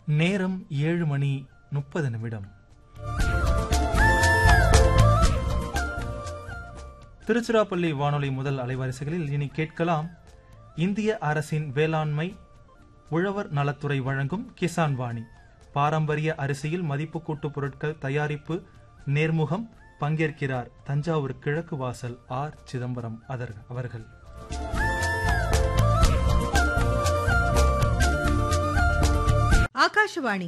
நேரம் ஏழு மணி முப்பது நிமிடம் திருச்சிராப்பள்ளி வானொலி முதல் அலைவரிசைகளில் இனி கேட்கலாம் இந்திய அரசின் வேளாண்மை உழவர் நலத்துறை வழங்கும் கிசான் வாணி பாரம்பரிய அரிசியில் மதிப்பு கூட்டு பொருட்கள் தயாரிப்பு நேர்முகம் பங்கேற்கிறார் தஞ்சாவூர் கிழக்கு வாசல் ஆர் சிதம்பரம் அதர் அவர்கள் ஆகாஷவாணி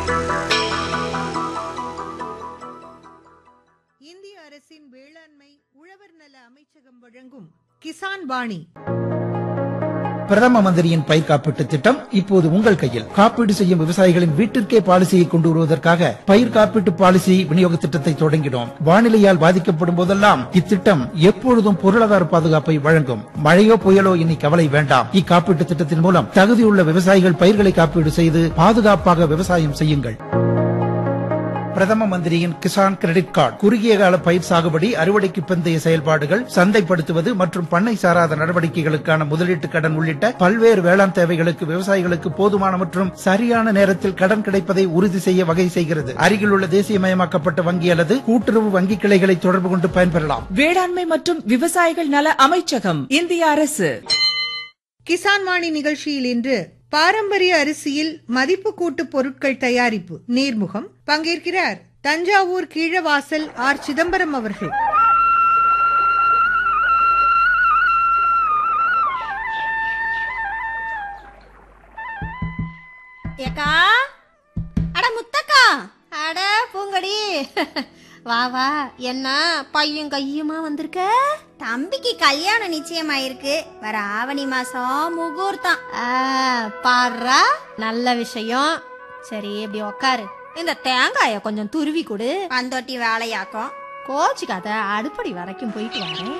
இந்திய அரசின் வேளாண்மை உழவர் நல அமைச்சகம் வழங்கும் கிசான் வாணி பிரதம மந்திரியின் பயிர் காப்பீட்டு திட்டம் இப்போது உங்கள் கையில் காப்பீடு செய்யும் விவசாயிகளின் வீட்டிற்கே பாலிசியை கொண்டு வருவதற்காக பயிர் காப்பீட்டு பாலிசி விநியோக திட்டத்தை தொடங்கினோம் வானிலையால் பாதிக்கப்படும் போதெல்லாம் இத்திட்டம் எப்பொழுதும் பொருளாதார பாதுகாப்பை வழங்கும் மழையோ புயலோ இனி கவலை வேண்டாம் இக்காப்பீட்டு திட்டத்தின் மூலம் தகுதியுள்ள விவசாயிகள் பயிர்களை காப்பீடு செய்து பாதுகாப்பாக விவசாயம் செய்யுங்கள் பிரதம மந்திரியின் கிசான் கிரெடிட் கார்டு குறுகிய கால பயிர் சாகுபடி அறுவடைக்கு பிந்தைய செயல்பாடுகள் சந்தைப்படுத்துவது மற்றும் பண்ணை சாராத நடவடிக்கைகளுக்கான முதலீட்டு கடன் உள்ளிட்ட பல்வேறு வேளாண் தேவைகளுக்கு விவசாயிகளுக்கு போதுமான மற்றும் சரியான நேரத்தில் கடன் கிடைப்பதை உறுதி செய்ய வகை செய்கிறது அருகிலுள்ள தேசியமயமாக்கப்பட்ட வங்கி அல்லது கூட்டுறவு வங்கி கிளைகளை தொடர்பு கொண்டு பயன்பெறலாம் வேளாண்மை மற்றும் விவசாயிகள் நல அமைச்சகம் இந்திய அரசு கிசான் வாணி நிகழ்ச்சியில் இன்று பாரம்பரிய அரிசியில் மதிப்பு கூட்டு பொருட்கள் தயாரிப்பு நேர்முகம் பங்கேற்கிறார் தஞ்சாவூர் கீழவாசல் ஆர் சிதம்பரம் அவர்கள் ஏக்கா அட முத்தக்கா அட பூங்கடி வா வா என்ன பையன் கையுமா வந்திருக்க தம்பிக்கு கல்யாணம் நிச்சயமாயிருக்கு வர ஆவணி மாசம் முகூர்த்தம் ஆ, பாருடா நல்ல விஷயம் சரி இப்படி உக்காரு இந்த தேங்காய கொஞ்சம் துருவி கொடு பந்தோட்டி வேலையாக்கும் கோச்சுக்காத அடுப்படி வரைக்கும் போயிட்டு வரேன்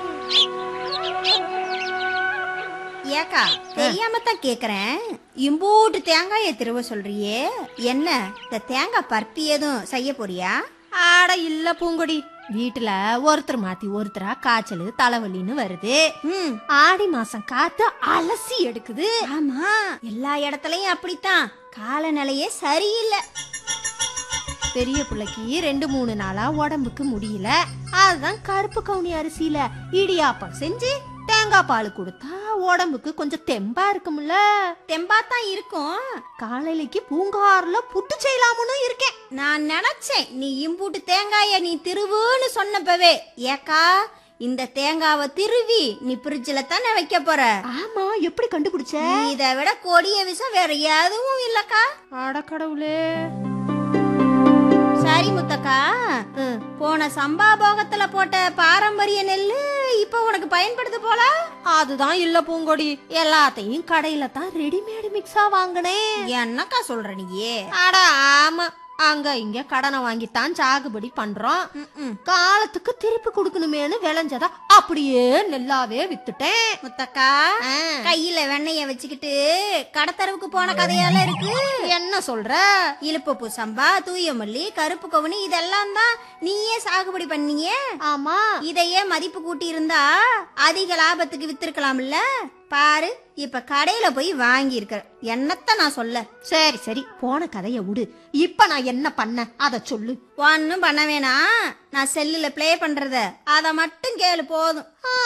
ஏக்கா தெரியாம தான் கேக்குறேன் இம்பூட்டு தேங்காய திருவ சொல்றியே என்ன இந்த தேங்காய் பருப்பி எதுவும் செய்ய போறியா ஆட இல்ல பூங்கொடி வீட்டுல ஒருத்தர் மாத்தி ஒருத்தரா காய்ச்சல் தலைவலின்னு வருது ஆடி மாசம் காத்து அலசி எடுக்குது ஆமா எல்லா இடத்துலயும் அப்படித்தான் காலநிலையே சரியில்லை பெரிய பிள்ளைக்கு ரெண்டு மூணு நாளா உடம்புக்கு முடியல அதுதான் கருப்பு கவுனி அரிசியில இடியாப்பம் செஞ்சு தேங்காய் பால் கொடுத்தா உடம்புக்கு கொஞ்சம் தெம்பா இருக்கும்ல தெம்பா தான் இருக்கும் காலையிலக்கு பூங்காறுல புட்டு செய்யலாம்னு இருக்கேன் நான் நினைச்சேன் நீ இம்பூட்டு தேங்காய நீ திருவுன்னு சொன்னப்பவே ஏக்கா இந்த தேங்காவை திருவி நீ ஃப்ரிட்ஜில் தானே வைக்க போற ஆமா எப்படி கண்டுபிடிச்ச இதை விட கொடிய விஷம் வேற எதுவும் இல்லக்கா அடக்கடவுளே சரி முத்தக்கா போன சம்பாபோகத்துல போட்ட பாரம்பரிய நெல்லு இப்ப உனக்கு பயன்படுது போல அதுதான் இல்ல பூங்கொடி எல்லாத்தையும் கடையில தான் ரெடிமேடு மிக்ஸா வாங்கினேன் என்னக்கா சொல்ற நீயே அட ஆமா அங்க இங்க கடனை வாங்கித்தான் சாகுபடி பண்றோம் காலத்துக்கு திருப்பி கொடுக்கணுமேனு விளைஞ்சதா அப்படியே நெல்லாவே வித்துட்டேன் முத்தக்கா கையில வெண்ணெய வச்சுக்கிட்டு கடத்தரவுக்கு போன கதையால இருக்கு என்ன சொல்ற இழுப்பு சம்பா தூய மல்லி கருப்பு கவுனி இதெல்லாம் தான் நீயே சாகுபடி பண்ணீங்க ஆமா இதையே மதிப்பு கூட்டி இருந்தா அதிக லாபத்துக்கு வித்திருக்கலாம்ல பாரு இப்ப கடையில போய் வாங்கி இருக்க என்னத்த நான் சொல்ல சரி சரி போன கதைய விடு இப்ப நான் என்ன பண்ண அத சொல்லு ஒன்னும் பண்ண வேணாம் நான் செல்லுல ப்ளே பண்றத அத மட்டும் கேளு போதும் ஆ.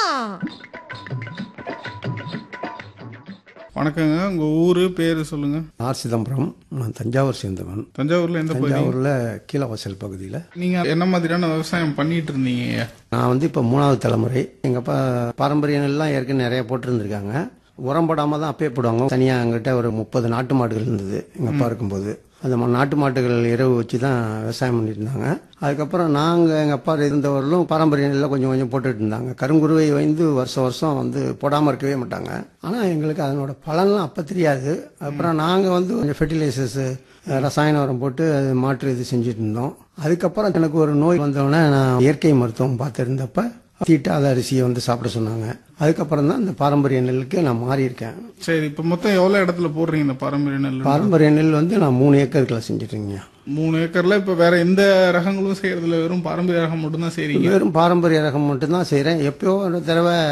வணக்கங்க உங்க ஊரு பேரு சொல்லுங்க ஆர் சிதம்பரம் நான் தஞ்சாவூர் சேர்ந்தவன் தஞ்சாவூர்ல எந்த பகுதி தஞ்சாவூர்ல கீழவாசல் பகுதியில் நீங்க என்ன மாதிரியான விவசாயம் பண்ணிட்டு இருந்தீங்க நான் வந்து இப்போ மூணாவது தலைமுறை எங்கள் அப்பா பாரம்பரிய நெல்லாம் ஏற்கனவே நிறைய போட்டிருந்துருக்காங்க உரம் போடாமல் தான் அப்பயே போடுவாங்க தனியாக எங்கிட்ட ஒரு முப்பது நாட்டு மாடுகள் இருந்தது எங்கள் அப்பா இருக்கும்போது அந்த ம- நாட்டு மாட்டுகள் இரவு வச்சு தான் விவசாயம் பண்ணிட்டு இருந்தாங்க அதுக்கப்புறம் நாங்கள் எங்கள் அப்பா இருந்தவர்களும் பாரம்பரிய நெல்லை கொஞ்சம் கொஞ்சம் போட்டுட்டு இருந்தாங்க கருங்குருவை வந்து வருஷம் வருஷம் வந்து போடாமல் இருக்கவே மாட்டாங்க ஆனால் எங்களுக்கு அதனோட பலன்லாம் அப்போ தெரியாது அப்புறம் நாங்கள் வந்து கொஞ்சம் ஃபெர்டிலைசர்ஸு ரசாயன உரம் போட்டு அது மாற்று இது செஞ்சுட்டு இருந்தோம் அதுக்கப்புறம் எனக்கு ஒரு நோய் வந்தோடனே நான் இயற்கை மருத்துவம் பார்த்துருந்தப்ப தீட்டாத அரிசியை வந்து சாப்பிட சொன்னாங்க அதுக்கப்புறம் தான் இந்த பாரம்பரிய நெல்லுக்கு நான் மாறி இருக்கேன் சரி இப்ப மொத்தம் எவ்வளவு இடத்துல போடுறீங்க இந்த பாரம்பரிய நெல் பாரம்பரிய நெல் வந்து நான் மூணு ஏக்கருக்குள்ள செஞ்சுட்டு இருக்கேங்க மூணு ஏக்கர்ல இப்ப வேற எந்த ரகங்களும் செய்யறதுல வெறும் பாரம்பரிய ரகம் மட்டும் தான் செய்றீங்க வெறும் பாரம்பரிய ரகம் மட்டும்தான் செய்கிறேன் எப்பயோ ஒரு தடவை